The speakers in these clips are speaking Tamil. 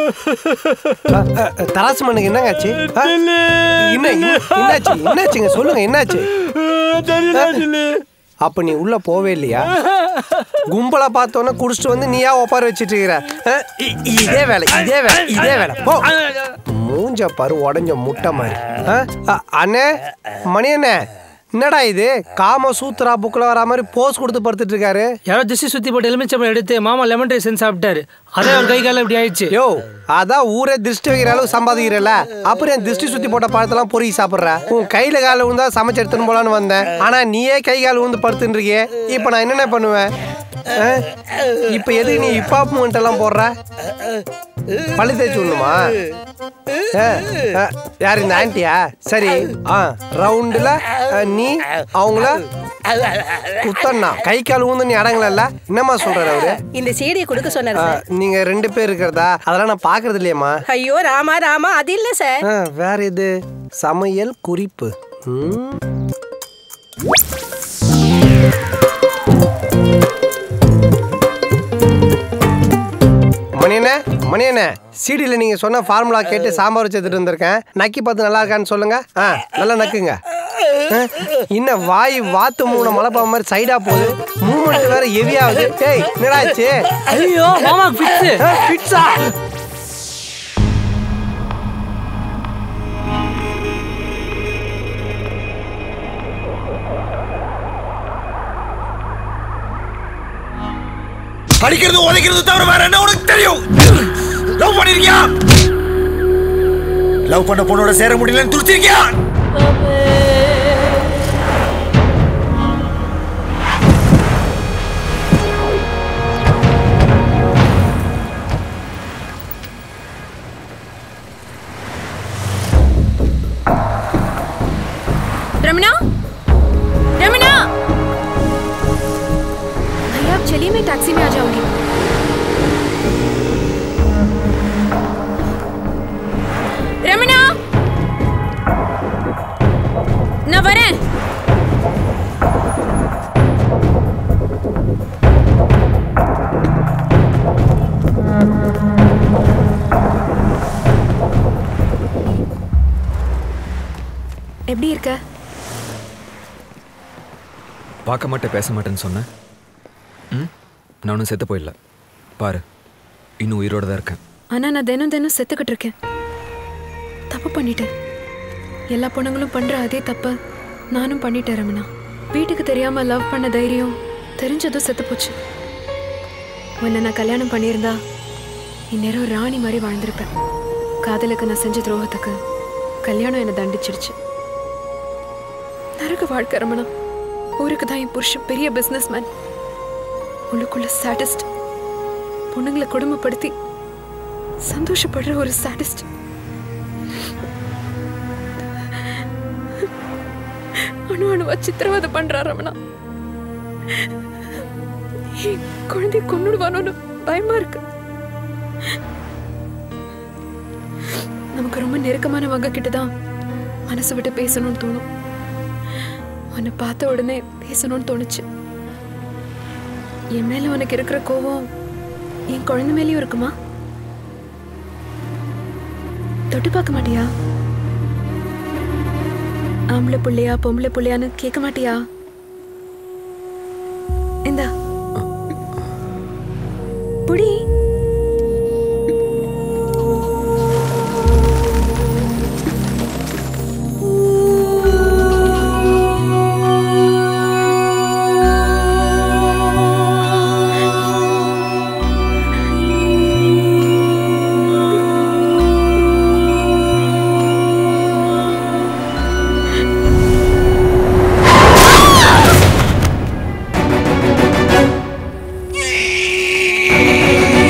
அ, அ, தராசு மண்ணுக்கு என்னங்க ஆச்சு ஆ? என்ன என்ன- என்னாச்சு என்னாச்சுங்க சொல்லுங்க என்னாச்சு அப்ப நீ உள்ள போவே இல்லையா கும்பலா பார்த்தோன்னே குடிச்சிட்டு வந்து நீயா ஒப்பார வச்சிட்டு இருக்கிற ஆ? இ- இதே வேலை இதே வேலை இதே வேலை போ மூஞ்ச பாரு உடஞ்ச முட்டை மாதிரி ஆ? அ, அண்ணே மணி அண்ணே என்னடா இது காம சூத்ரா புக்கில் வர மாதிரி போஸ் கொடுத்து படுத்துட்டு இருக்காரு யாரோ ஜஸ்டி சுத்தி போட்டு எலுமிச்சம்பழம் எடுத்து மாமா லெமன் ரைஸ் செஞ்சு சாப்பிட்டாரு அதே அவர் கை காலம் இப்படி ஆயிடுச்சு யோ அதான் ஊரே திருஷ்டி வைக்கிற அளவுக்கு சம்பாதிக்கிறல அப்புறம் என் திருஷ்டி சுத்தி போட்ட பழத்தெல்லாம் பொறுக்கி சாப்பிட்ற உன் கையில கால விழுந்தா சமைச்சு எடுத்துன்னு போலான்னு வந்தேன் ஆனா நீயே கை கால் விழுந்து படுத்துட்டு இருக்கியே இப்போ நான் என்னென்ன பண்ணுவேன் ஆ? இப்போ எதுக்கு நீ இப்பாப் மூமெண்ட் எல்லாம் போடுற பள்ளி தேய்ச்சி விடணுமா ஆ, ஆ, யார் இந்த ஆன்ட்டியா சரி ஆ ரவுண்டுல நீ அவங்கள குத்தண்ணா கை கால் ஊந்து நீ அடங்கலல்ல என்னம்மா சொல்றாரு அவரு இந்த சீடியை கொடுக்க சொன்னாரு ஆ, சார் நீங்க ரெண்டு பேர் இருக்கிறதா அதெல்லாம் நான் பாக்குறது இல்லையம்மா ஐயோ ராமா ராமா அது இல்ல சார் ஆ, வேற இது சமையல் குறிப்பு ம். மணியண்ணே மணியண்ணே சீடியில் நீங்கள் சொன்ன ஃபார்முலா கேட்டு சாம்பார் வச்சு எடுத்துட்டு வந்திருக்கேன் நக்கி பார்த்து நல்லா இருக்கான்னு சொல்லுங்க ஆ நல்லா நக்குங்க ஆ, இன்னும் வாய் வாத்து மூணு மலைப்பா மாதிரி சைடாக போகுது மூமெண்ட் வேற ஹெவியாகுது டேய் என்னடா ஆச்சு ஐயோ மாமா பிச்சு பிட்ஸா அடிக்கிறது உதைக்கிறது தவிர வேற என்ன உனக்கு தெரியும் லவ் பண்ணிருக்கியா லவ் பண்ண பொண்ணோட சேர முடியலன்னு துடிச்சிருக்கியா रमना रमना भैया आप चलिए मैं टैक्सी में आ जाऊंगी रमना நான் வரேன் எப்படி இருக்க பார்க்க மாட்டேன் பேச மாட்டேன்னு சொன்னேன் ம் நான் ஒன்றும் செத்து போயிடல பாரு இன்னும் உயிரோட தான் இருக்கேன் ஆனா நான் தினம் தினம் செத்துக்கிட்டு இருக்கேன் தப்பு பண்ணிட்டேன் எல்லா பொண்ணுங்களும் பண்ற அதே தப்ப நானும் பண்ணிட்டேன் ரமணா வீட்டுக்கு தெரியாம லவ் பண்ண தைரியம் தெரிஞ்சதும் செத்து போச்சு உன்னை நான் கல்யாணம் பண்ணியிருந்தா இந்நேரம் ராணி மாதிரி வாழ்ந்திருப்பேன் காதலுக்கு நான் செஞ்ச துரோகத்துக்கு கல்யாணம் என்னை தண்டிச்சிடுச்சு நரக வாழ்க்கை ரமணா ஊருக்கு தான் என் புருஷன் பெரிய பிஸ்னஸ் மேன் உள்ளுக்குள்ள சாட்டிஸ்ட் பொண்ணுங்களை கொடுமைப்படுத்தி சந்தோஷப்படுற ஒரு சாடிஸ்ட் அணு அணுவா சித்திரவதை பண்றா ரமணா என் குழந்தை கொன்னுடுவானோன்னு பயமா இருக்கு நமக்கு ரொம்ப நெருக்கமானவங்க கிட்ட தான் மனசு விட்டு பேசணும்னு தோணும் உன்னை பார்த்த உடனே பேசணும்னு தோணுச்சு என் மேல உனக்கு இருக்கிற கோவம் என் குழந்தை மேலேயும் இருக்குமா தொட்டு பார்க்க மாட்டியா ஆம்பளை புள்ளையா பொம்பளை புள்ளையான்னு கேட்க மாட்டியா இந்தா புடி ஆ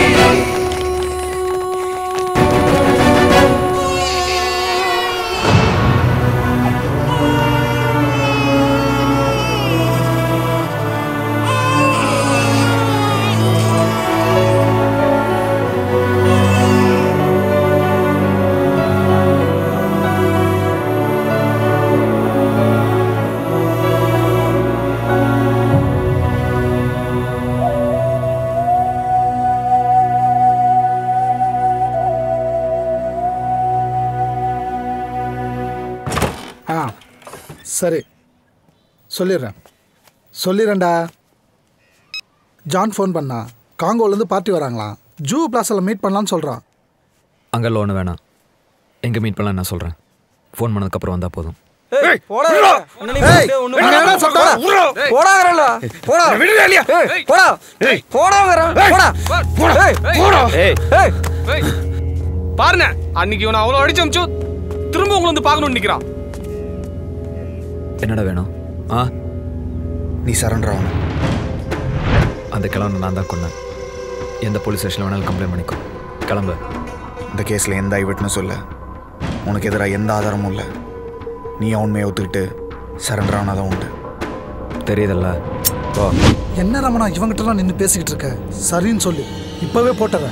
சரி சொல்லிடுறேன் சொல்லிடுறேன்டா ஜான் ஃபோன் பண்ணா காங்கோலேருந்து பார்ட்டி வராங்களாம் ஜூ பிளாஸில் மீட் பண்ணலான்னு சொல்கிறான் அங்கெல்லாம் ஒன்று வேணாம் எங்கே மீட் பண்ணலாம் நான் சொல்கிறேன் ஃபோன் பண்ணதுக்கப்புறம் வந்தால் போதும் போடா ஏய், அங்க என்னடா சொல்றா? போடாங்கறல்ல. போடா. ஏய், போடா. போடாங்கறேன். போடா. ஏய், ஏய். பாருங்க அன்னைக்கு இவனை அவ்வளோ அடிச்சு அமிச்சு திரும்ப உங்களை வந்து பார்க்கணும்னு நிற்கிறான் என்னடா வேணும் ஆ நீ சரண்டர் ஆகணும் அந்த கிளம்ப நான் தான் கொன்னேன் எந்த போலீஸ் ஸ்டேஷனில் வேணாலும் கம்ப்ளைண்ட் பண்ணிக்கோ கிளம்பு இந்த கேஸில் எந்த ஐவட்னு சொல்ல உனக்கு எதிராக எந்த ஆதாரமும் இல்லை நீ உண்மையை ஒத்துக்கிட்டு சரண்டர் ஆனாதான் உண்டு தெரியுதல்ல ஓ என்ன ரமணா இவங்கிட்டலாம் நின்று பேசிக்கிட்டு இருக்க சரின்னு சொல்லு இப்போவே போட்டுறேன்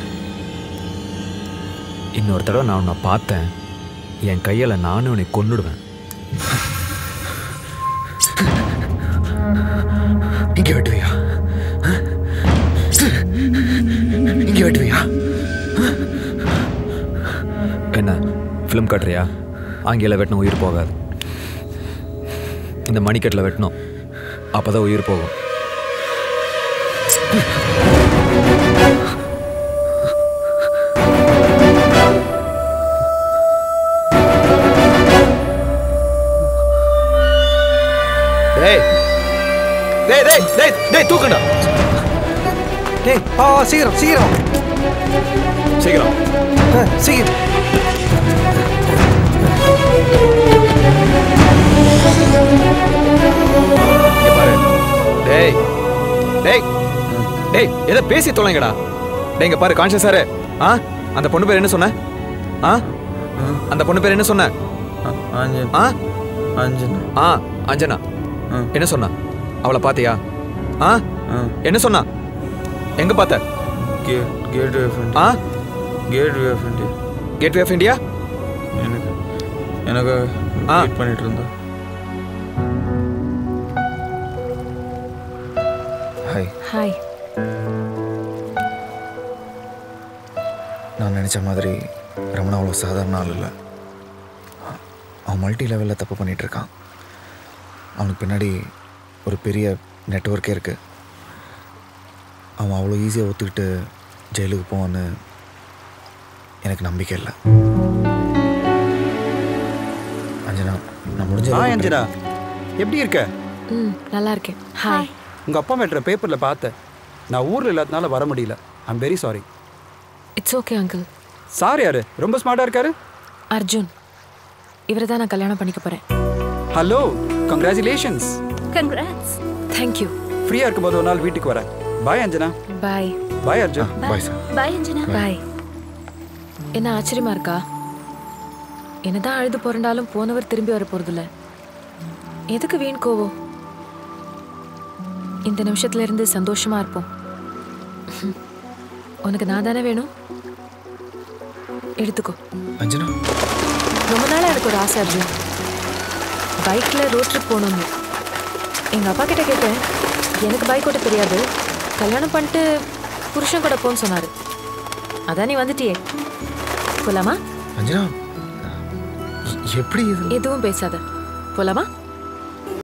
இன்னொரு தடவை நான் உன்னை பார்த்தேன் என் கையில் நானும் உன்னை கொன்னுடுவேன் இங்கே வெட்டுவியா இங்கே வெட்டுவியா என்ன ஃபிலிம் காட்டுறியா ஆங்கில வெட்டின உயிர் போகாது இந்த மணிக்கட்டில் வெட்டணும் அப்போ தான் உயிர் போகும் டேய் டேய் டேய் டேய் டேய் தூக்குடா டேய் ஆ சீக்கிரம் சீக்கிரம் சீக்கிரம் ஆ, சீக்கிரம் இங்க பாரு டேய் டேய் டேய் எதை பேசி தொலைங்கடா டேய் இங்க பாரு கான்ஷியஸ் சார் ஆ அந்த பொண்ணு பேர் என்ன சொன்ன ஆ அந்த பொண்ணு பேர் என்ன சொன்ன ஆ ஆ அஞ்சனா என்ன சொன்னா அவளை பாத்தியா ஆ என்ன சொன்னா எங்க பார்த்த கேட் ஆஃப் ஆ gate of India gateway of India எனக்கு எனக்கு ஆ. வெயிட் பண்ணிட்டு இருந்தா ஹாய் ஹாய் நான் நினச்ச மாதிரி ரமணா அவ்வளோ சாதாரண ஆள் இல்லை அவன் மல்டி லெவலில் தப்பு பண்ணிட்டு இருக்கான் அவனுக்கு பின்னாடி ஒரு பெரிய நெட்ஒர்க்கே இருக்குது அவன் அவ்வளோ ஈஸியாக ஒத்துக்கிட்டு ஜெயிலுக்கு போவான்னு எனக்கு நம்பிக்கை இல்லை அஞ்சனா நான் முடிஞ்ச ஹாய் அளவுக்கு அஞ்சனா எப்படி இருக்க ம் நல்லா இருக்கேன் ஹாய் உங்கள் அப்பா மேட்ற பேப்பரில் பார்த்தேன் நான் ஊரில் இல்லாதனால வர முடியல I'm very sorry it's okay uncle sir யாரு ரொம்ப ஸ்மார்ட்டாக இருக்காரு அர்ஜுன் இவரை தான் நான் கல்யாணம் பண்ணிக்க போகிறேன் ஹலோ கங்க்ராச்சுலேஷன்ஸ் கங்க்ராட்ஸ் தேங்க்யூ ஃப்ரீயாக இருக்கும்போது ஒரு நாள் வீட்டுக்கு வரேன் bye Anjana bye bye Arjun bye sir bye Anjana bye என்ன ஆச்சரியமா இருக்கா என்னதான் அழுது புரண்டாலும் போனவர் திரும்பி வர போறதில்ல எதுக்கு வீண் கோவம் இந்த நிமிஷத்துல இருந்து சந்தோஷமா இருப்போம் உனக்கு நான் தானே வேணும் எடுத்துக்கோ அஞ்சனா ரொம்ப நாளா எனக்கு ஒரு ஆசை அர்ஜுன் பைக்ல ரோட் ட்ரிப் போகணும்னு எங்க அப்பா கிட்ட கேட்டேன் எனக்கு பைக் ஓட்ட தெரியாது கல்யாணம் பண்ணிட்டு புருஷன் கூட போன்னு சொன்னாரு அதான் நீ வந்துட்டியே போலாமா அஞ்சனா எ- எப்படி இது எதுவும் பேசாத போலாமா